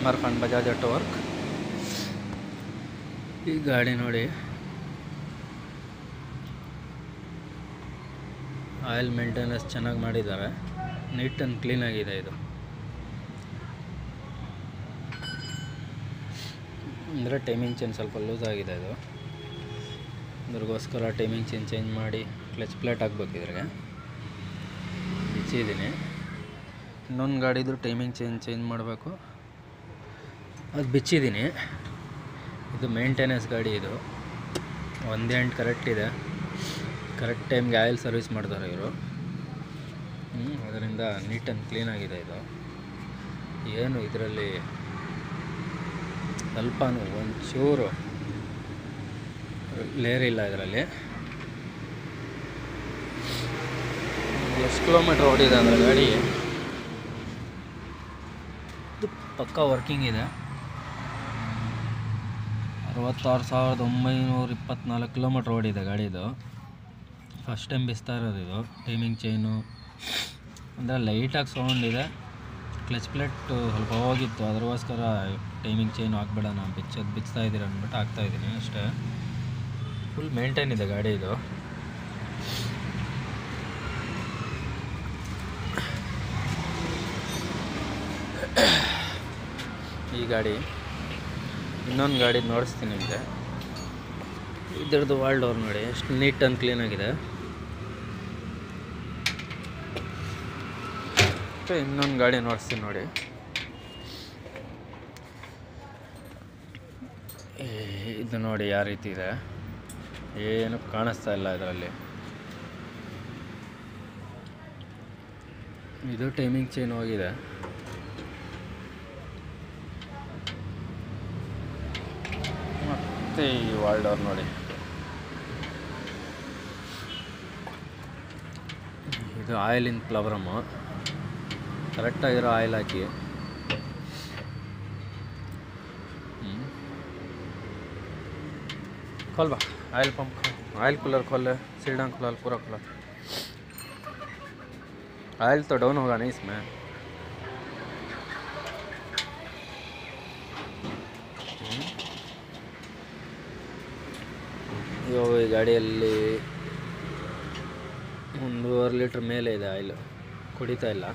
ಮರ್ಕಂಡ್ Bajaj auto work ಈ ಗಾಡಿ ನೋಡಿ ಆಯಿಲ್ ಮೇಂಟೆನೆನ್ಸ್ ಚೆನ್ನಾಗಿ ಮಾಡಿದ್ದಾರೆ ನೀಟ್ ಆ್ಯಂಡ್ ಕ್ಲೀನಾಗಿದೆ ಇದು ಅಂದರೆ ಟೈಮಿಂಗ್ ಚೇಂಜ್ ಸ್ವಲ್ಪ ಲೂಸ್ ಆಗಿದೆ ಇದು ಅದ್ರಗೋಸ್ಕರ ಟೈಮಿಂಗ್ ಚೇಂಜ್ ಚೇಂಜ್ ಮಾಡಿ ಕ್ಲಚ್ ಪ್ಲೇಟ್ ಹಾಕ್ಬೇಕು ಇದ್ರಿಗೆ ಬಿಚ್ಚಿದ್ದೀನಿ ಇನ್ನೊಂದು ಗಾಡಿದು ಟೈಮಿಂಗ್ ಚೇಂಜ್ ಚೇಂಜ್ ಮಾಡಬೇಕು ಅದು ಬಿಚ್ಚಿದ್ದೀನಿ ಇದು ಮೇಂಟೆನೆನ್ಸ್ ಗಾಡಿ ಇದು ಒಂದೇ ಎಂಟು ಕರೆಕ್ಟ್ ಇದೆ ಕರೆಕ್ಟ್ ಟೈಮ್ಗೆ ಆಯಿಲ್ ಸರ್ವಿಸ್ ಮಾಡ್ತಾರೆ ಇವರು ಅದರಿಂದ ನೀಟ್ ಆ್ಯಂಡ್ ಕ್ಲೀನಾಗಿದೆ ಇದು ಏನು ಇದರಲ್ಲಿ ಸ್ವಲ್ಪನೂ ಒಂಚೂರು ಲೇರ್ ಇಲ್ಲ ಇದರಲ್ಲಿ ಎಷ್ಟು ಕಿಲೋಮೀಟ್ರ್ ಓಡಿದೆ ಅಂದರೆ ಗಾಡಿ ಇದು ಪಕ್ಕ ವರ್ಕಿಂಗ್ ಇದೆ ಅರವತ್ತಾರು ಸಾವಿರದ ಒಂಬೈನೂರ ಇಪ್ಪತ್ನಾಲ್ಕು ಕಿಲೋಮೀಟ್ರ್ ಓಡಿದೆ ಗಾಡಿದು ಫಸ್ಟ್ ಟೈಮ್ ಬಿಸ್ತಾ ಇರೋದು ಇದು ಟೈಮಿಂಗ್ ಚೈನು ಅಂದರೆ ಲೈಟಾಗಿ ಸೌಂಡ್ ಇದೆ ಕ್ಲಚ್ ಪ್ಲೇಟ್ ಸ್ವಲ್ಪ ಹೋಗಿತ್ತು ಅದಕ್ಕೋಸ್ಕರ ಟೈಮಿಂಗ್ ಚೈನು ಹಾಕ್ಬೇಡಣ ಬಿಚ್ಚೋದು ಬಿಚ್ತಾ ಇದ್ದೀರ ಅಂದ್ಬಿಟ್ಟು ಹಾಕ್ತಾಯಿದ್ದೀನಿ ಅಷ್ಟೇ ಫುಲ್ ಮೇಂಟೈನ್ ಇದೆ ಗಾಡಿ ಇದು ಈ ಗಾಡಿ ಇನ್ನೊಂದು ಗಾಡಿ ನೋಡಿಸ್ತೀನಿ ನಿಮಗೆ ಇದ್ರದ್ದು ವಾಲ್ಡ್ ಅವ್ರು ನೋಡಿ ಎಷ್ಟು ನೀಟ್ ಆ್ಯಂಡ್ ಕ್ಲೀನಾಗಿದೆ ಮತ್ತು ಇನ್ನೊಂದು ಗಾಡಿ ನೋಡಿಸ್ತೀನಿ ನೋಡಿ ಏ- ಇದು ನೋಡಿ ಯಾವ ರೀತಿ ಇದೆ ಏನು ಕಾಣಿಸ್ತಾ ಇಲ್ಲ ಇದರಲ್ಲಿ ಇದು ಟೈಮಿಂಗ್ ಚೇಂಜ್ ಹೋಗಿದೆ ಮತ್ತು ಈ ವಾಲ್ಡ್ ಅವ್ರು ನೋಡಿ ಇದು ಆಯಿಲಿನ ಪ್ಲವರಮ್ಮು ಕರೆಕ್ಟಾಗಿರೋ ಆಯಿಲ್ ಹಾಕಿ ಹ್ಮ್. खोल बा ऑयल पंप खोल ऑयल कूलर खोल ले सीढ़ा खुला पूरा खुला ऑयल तो डाउन होगा नहीं इसमें ಹ್ಮ್. ಇವಾಗ ಈ ಗಾಡಿಯಲ್ಲಿ ಒಂದೂವರೆ ಲೀಟ್ರ್ ಮೇಲೆ ಇದೆ ಆಯಿಲು ಕುಡಿತಾ ಇಲ್ಲ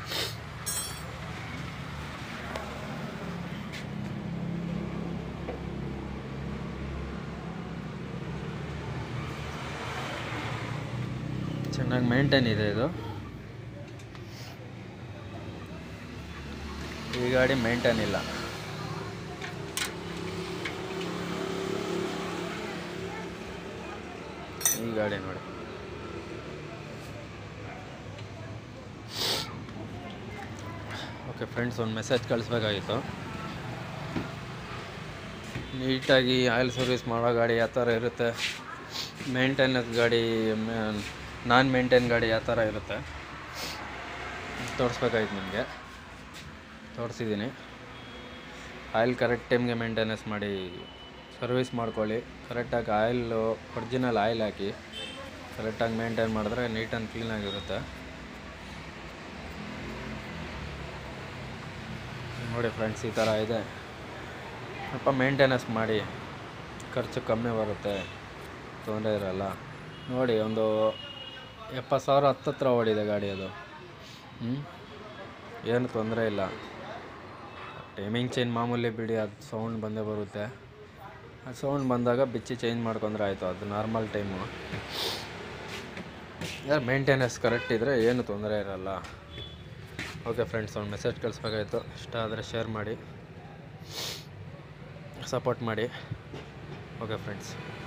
ಚೆನ್ನಾಗಿ ಮೇಂಟೈನ್ ಇದೆ ಇದು ಈ ಗಾಡಿ ಮೇಂಟೈನ್ ಇಲ್ಲ ಈ ಗಾಡಿ ನೋಡಿ ಓಕೆ ಫ್ರೆಂಡ್ಸ್ ಒಂದು ಮೆಸೇಜ್ ಕಳಿಸ್ಬೇಕಾಗಿತ್ತು ನೀಟಾಗಿ ಆಯಿಲ್ ಸರ್ವಿಸ್ ಮಾಡೋ ಗಾಡಿ ಯಾವ ಥರ ಇರುತ್ತೆ ಮೇಂಟೆನೆನ್ಸ್ ಗಾಡಿ ನಾನ್ ಮೇಂಟೈನ್ ಗಾಡಿ ಯಾವ ಥರ ಇರುತ್ತೆ ತೋರಿಸ್ಬೇಕಾಗಿತ್ತು ನಿಮಗೆ ತೋರಿಸಿದ್ದೀನಿ ಆಯಿಲ್ ಕರೆಕ್ಟ್ ಟೈಮ್ಗೆ ಮೇಂಟೆನೆನ್ಸ್ ಮಾಡಿ ಸರ್ವಿಸ್ ಮಾಡ್ಕೊಳ್ಳಿ ಕರೆಕ್ಟಾಗಿ ಆಯಿಲು ಒರಿಜಿನಲ್ ಆಯಿಲ್ ಹಾಕಿ ಕರೆಕ್ಟಾಗಿ ಮೇಂಟೈನ್ ಮಾಡಿದ್ರೆ ನೀಟ್ ಆ್ಯಂಡ್ ಕ್ಲೀನಾಗಿರುತ್ತೆ ನೋಡಿ ಫ್ರೆಂಡ್ಸ್ ಈ ಥರ ಇದೆ ಸ್ವಲ್ಪ ಮೇಂಟೆನೆನ್ಸ್ ಮಾಡಿ ಖರ್ಚು ಕಮ್ಮಿ ಬರುತ್ತೆ ತೊಂದರೆ ಇರಲ್ಲ ನೋಡಿ ಒಂದು ಎಪ್ಪತ್ತು ಸಾವಿರ ಹತ್ತತ್ರ ಓಡಿದೆ ಗಾಡಿ ಅದು ಹ್ಞೂ ಏನು ತೊಂದರೆ ಇಲ್ಲ ಟೈಮಿಂಗ್ ಚೇಂಜ್ ಮಾಮೂಲಿ ಬಿಡಿ ಅದು ಸೌಂಡ್ ಬಂದೇ ಬರುತ್ತೆ ಆ ಸೌಂಡ್ ಬಂದಾಗ ಬಿಚ್ಚಿ ಚೇಂಜ್ ಮಾಡ್ಕೊಂಡ್ರೆ ಆಯಿತು ಅದು ನಾರ್ಮಲ್ ಟೈಮು ಯಾರು ಮೇಂಟೆನೆನ್ಸ್ ಕರೆಕ್ಟ್ ಇದ್ದರೆ ಏನು ತೊಂದರೆ ಇರಲ್ಲ ಓಕೆ ಫ್ರೆಂಡ್ಸ್ ಒಂದು ಮೆಸೇಜ್ ಕಳಿಸ್ಬೇಕಾಯ್ತು ಇಷ್ಟ ಆದರೆ ಶೇರ್ ಮಾಡಿ ಸಪೋರ್ಟ್ ಮಾಡಿ ಓಕೆ ಫ್ರೆಂಡ್ಸ್